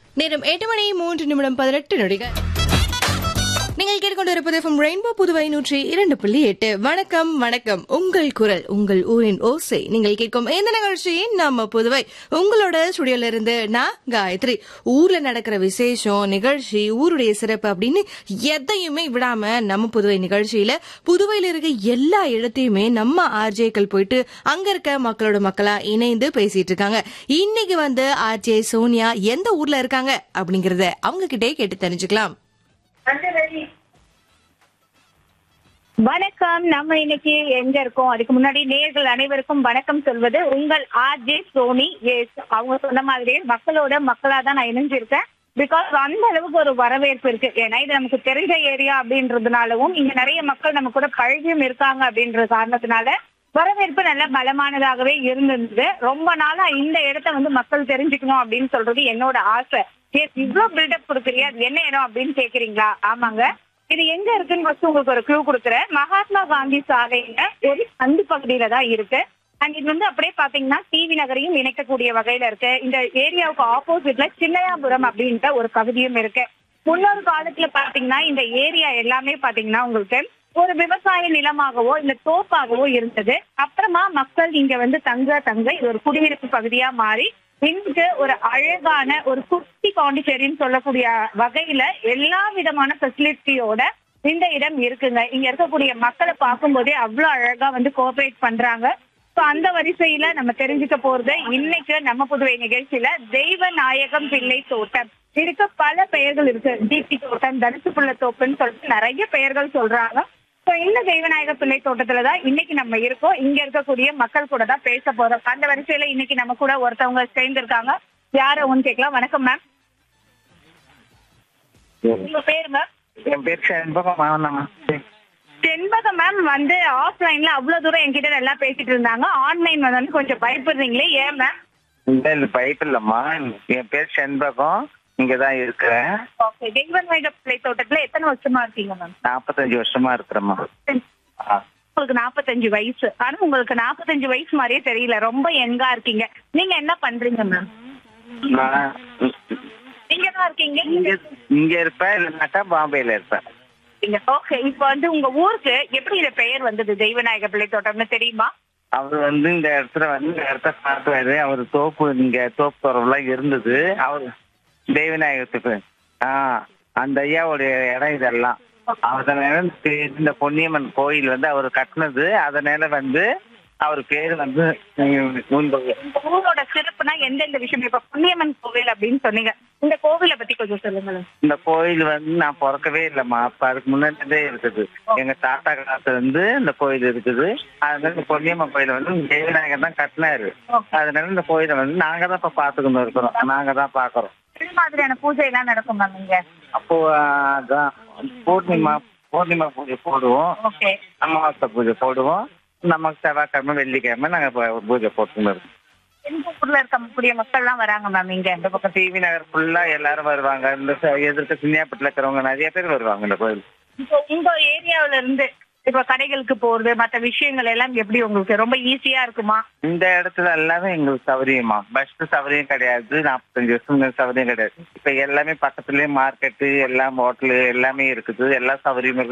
நேரம் எட்டு மணி மூன்று நிமிடம் பதினெட்டு நொடிகள் நீங்கள் கேட்டுக்கொண்டிருப்பது எஃப்எம் ரெயின்போ புதுவை நூற்றி இரண்டு புள்ளி எட்டு வணக்கம் வணக்கம் உங்கள் குரல் உங்கள் ஊரின் ஓசை நீங்கள் கேட்கும் இந்த நிகழ்ச்சியின் நம்ம புதுவை உங்களோட ஸ்டுடியோல இருந்து நான் காயத்ரி ஊர்ல நடக்கிற விசேஷம் நிகழ்ச்சி ஊருடைய சிறப்பு அப்படின்னு எதையுமே விடாம நம்ம புதுவை நிகழ்ச்சியில புதுவையில இருக்க எல்லா இடத்தையுமே நம்ம ஆர்ஜேக்கள் போயிட்டு அங்க இருக்க மக்களோட மக்களா இணைந்து பேசிட்டு இருக்காங்க இன்னைக்கு வந்து ஆர்ஜே சோனியா எந்த ஊர்ல இருக்காங்க அப்படிங்கறத அவங்க கிட்டே கேட்டு தெரிஞ்சுக்கலாம் வணக்கம் நம்ம இன்னைக்கு எங்க இருக்கோம் அதுக்கு முன்னாடி நேர்கள் அனைவருக்கும் வணக்கம் சொல்வது உங்கள் ஆர்ஜே சோனி எஸ் அவங்க சொன்ன மாதிரியே மக்களோட மக்களா தான் நான் இணைஞ்சிருக்கேன் பிகாஸ் அந்த அளவுக்கு ஒரு வரவேற்பு இருக்கு ஏன்னா இது நமக்கு தெரிஞ்ச ஏரியா அப்படின்றதுனாலவும் இங்க நிறைய மக்கள் நம்ம கூட பழகியும் இருக்காங்க அப்படின்ற காரணத்தினால வரவேற்பு நல்ல பலமானதாகவே இருந்திருந்தது ரொம்ப நாளா இந்த இடத்த வந்து மக்கள் தெரிஞ்சுக்கணும் அப்படின்னு சொல்றது என்னோட ஆசை எஸ் இவ்வளவு பில்டப் கொடுக்குறியா அது என்ன இடம் அப்படின்னு கேக்குறீங்களா ஆமாங்க இது எங்க இருக்குன்னு ஃபர்ஸ்ட் உங்களுக்கு ஒரு க்ளூ கொடுக்குறேன் மகாத்மா காந்தி சாலையில ஒரு சந்து பகுதியில தான் இருக்கு அண்ட் இது வந்து அப்படியே பாத்தீங்கன்னா டிவி நகரையும் இணைக்கக்கூடிய வகையில இருக்கு இந்த ஏரியாவுக்கு ஆப்போசிட்ல சின்னையாபுரம் அப்படின்ற ஒரு பகுதியும் இருக்கு முன்னொரு காலத்துல பாத்தீங்கன்னா இந்த ஏரியா எல்லாமே பாத்தீங்கன்னா உங்களுக்கு ஒரு விவசாய நிலமாகவோ இல்ல தோப்பாகவோ இருந்தது அப்புறமா மக்கள் இங்க வந்து தங்க தங்க இது ஒரு குடியிருப்பு பகுதியா மாறி இன்னைக்கு ஒரு அழகான ஒரு குட்டி பாண்டிச்சேரின்னு சொல்லக்கூடிய வகையில எல்லா விதமான ஃபெசிலிட்டியோட இந்த இடம் இருக்குங்க இங்க இருக்கக்கூடிய மக்களை பார்க்கும்போதே அவ்வளவு அழகா வந்து கோஆபரேட் பண்றாங்க சோ அந்த வரிசையில நம்ம தெரிஞ்சுக்க போறது இன்னைக்கு நம்ம புதுவை நிகழ்ச்சியில தெய்வ நாயகம் பிள்ளை தோட்டம் இதுக்கு பல பெயர்கள் இருக்கு டிபி தோட்டம் தனுசு புள்ள தோப்புன்னு சொல்லிட்டு நிறைய பெயர்கள் சொல்றாங்க சோ இந்த தெய்வநாயக பிள்ளை தோட்டத்துல தான் இன்னைக்கு நம்ம இருக்கோம் இங்க இருக்கக்கூடிய மக்கள் கூட தான் பேச போறோம் அந்த வரிசையில இன்னைக்கு நம்ம கூட ஒருத்தவங்க சேர்ந்திருக்காங்க யார ஒன்னு கேட்கலாம் வணக்கம் மேம் உங்க பேருங்க என் பேர் செண்பகம் மாவனம்மா செண்பகம் மேம் வந்து ஆஃப்லைன்ல அவ்வளவு தூரம் என்கிட்ட நல்லா பேசிட்டு இருந்தாங்க ஆன்லைன் வந்து கொஞ்சம் பயப்படுறீங்களே ஏன் மேம் இல்ல இல்ல பைப் இல்லம்மா என் பேர் செண்பகம் இங்கதான் இருக்கிறேன் ஓகே தெய்வநாயக பிள்ளை தோட்டத்துல எத்தனை வருஷமா இருக்கீங்க மேம் நாற்பத்தஞ்சு வருஷமா இருக்கிறேம்மா ஆ. உங்களுக்கு நாற்பத்தஞ்சு வயசு ஆனா உங்களுக்கு நாற்பத்தஞ்சு வயசு மாதிரியே தெரியல ரொம்ப யங்கா இருக்கீங்க நீங்க என்ன பண்றீங்க மேம் நான் நீங்க தான் இருக்கீங்க இங்க இங்க இருப்பேன் இல்லைனாக்கா பாம்பேல இருப்பேன் ஓகே இப்போ வந்து உங்க ஊருக்கு எப்படி இந்த பெயர் வந்தது தெய்வநாயக பிள்ளை தோட்டம்னு தெரியுமா அவர் வந்து இந்த இடத்துல வந்து இந்த இடத்த பார்த்தாரு அவர் தோப்பு இங்க தோப்பு துறவுலாம் இருந்தது அவர் தெய்வநாயகத்துக்கு ஆ அந்த ஐயாவுடைய இடம் இதெல்லாம் அதனால இந்த பொன்னியம்மன் கோயில் வந்து அவர் கட்டினது அதனால வந்து அவர் பேரு வந்து உங்க- இந்த ஊரோட சிறப்புனா எந்தெந்த விஷயம் இப்ப புண்ணியம்மன் கோவில் அப்படின்னு சொன்னீங்க இந்த கோவிலை பத்தி கொஞ்சம் சொல்லுங்களேன் இந்த கோயில் வந்து நான் பிறக்கவே இல்லைம்மா அப்ப அதுக்கு முன்னாடியே இருக்குது எங்க தாத்தா காலத்துல இருந்து இந்த கோயில் இருக்குது அதனால இந்த பொன்னியம்மன் கோயில வந்து தேவநாயகர் தான் கட்டினாரு அதனால இந்த கோயிலை வந்து நாங்க தான் இப்ப பாத்துக்கணும் இருக்கிறோம் நாங்க தான் பாக்குறோம் என்ன மாதிரியான பூஜை எல்லாம் நடக்கும் மேம் இங்க அப்போ ஆஹ், அதான் பூர்ணிமா பூர்ணிமா பூஜை போடுவோம் ஓகே அமாவாசை பூஜை போடுவோம் நமக்கு செவ்வாய்க்கிழமை வெள்ளிக்கிழமை நாங்க பூ- பூஜை போட்டுன்னு இருக்கோம் எந்த ஊர்ல இருக்கக்கூடிய மக்கள் எல்லாம் வராங்க மேம் இங்க இந்த பக்கம் டிவி நகர் ஃபுல்லா எல்லாரும் வருவாங்க இந்த ச- எதிர்க்க சின்னியாப்பட்டில் இருக்கிறவங்க நிறைய பேர் வருவாங்க இந்த கோயில் இப்போ உங்க ஏரியாவுல இருந்து இப்ப கடைகளுக்கு போறது மத்த விஷயங்கள் எல்லாம் எப்படி உங்களுக்கு ரொம்ப ஈஸியா இருக்குமா இந்த இடத்துல எல்லாமே எங்களுக்கு சௌகரியமா பஸ் சௌகரியம் கிடையாது நாற்பத்தஞ்சு வருஷம் சௌகரியம் கிடையாது இப்ப எல்லாமே பக்கத்துலயே மார்க்கெட்டு எல்லாம் ஹோட்டலு எல்லாமே இருக்குது எல்லா சௌகரியமும் இருக்கு